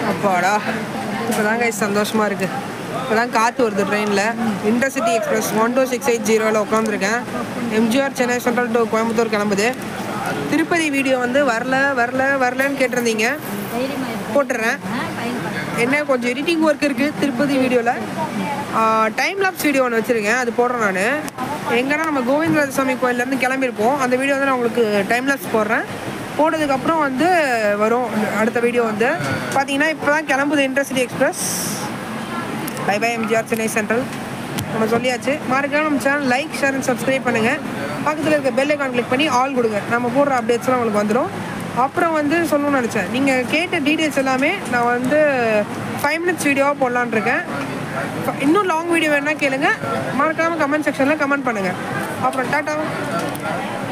அப்பாடா இப்போதான் கை சந்தோஷமாக இருக்குது இப்போதான் காற்று வருது ட்ரெயினில் intercity express one two six eight ஜீரோவில் உட்காந்துருக்கேன் MGR Chennai central to Coimbatore கிளம்புது திருப்பதி வீடியோ வந்து வரல வரல வரலன்னு கேட்டிருந்தீங்க போட்டுடுறேன் என்ன கொஞ்சம் எடிட்டிங் ஒர்க் இருக்குது திருப்பதி வீடியோவில் டைம் லாப்ஸ் வீடியோ ஒன்று வச்சுருக்கேன் அது போடுறேன் நான் எங்கன்னா நம்ம கோவிந்தராஜசாமி கோயிலேருந்து கிளம்பியிருப்போம் அந்த வீடியோ வந்து நான் உங்களுக்கு டைம் லாப்ஸ் போடுறேன் போட்டதுக்கப்புறம் வந்து வரும் அடுத்த வீடியோ வந்து பார்த்தீங்கன்னா இப்போ தான் கிளம்புது intercity express bye bye MGR Chennai central நம்ம சொல்லியாச்சு மறக்காம நம்ம channel like share and subscribe பண்ணுங்கள் பக்கத்தில் இருக்க பெல் ஐக்கான் கிளிக் பண்ணி ஆல் கொடுங்க நம்ம போடுற அப்டேட்ஸ்லாம் உங்களுக்கு வந்துடும் அப்புறம் வந்து சொல்லணும்னு நினச்சேன் நீங்கள் கேட்ட டீட்டெயில்ஸ் எல்லாமே நான் வந்து ஃபைவ் மினிட்ஸ் வீடியோவாக போடலான்னு இருக்கேன் ஃப- இன்னும் லாங் வீடியோ வேணால் கேளுங்க மறக்காமல் கமெண்ட் செக்ஷனில் கமெண்ட் பண்ணுங்கள் அப்புறம் டாட்டா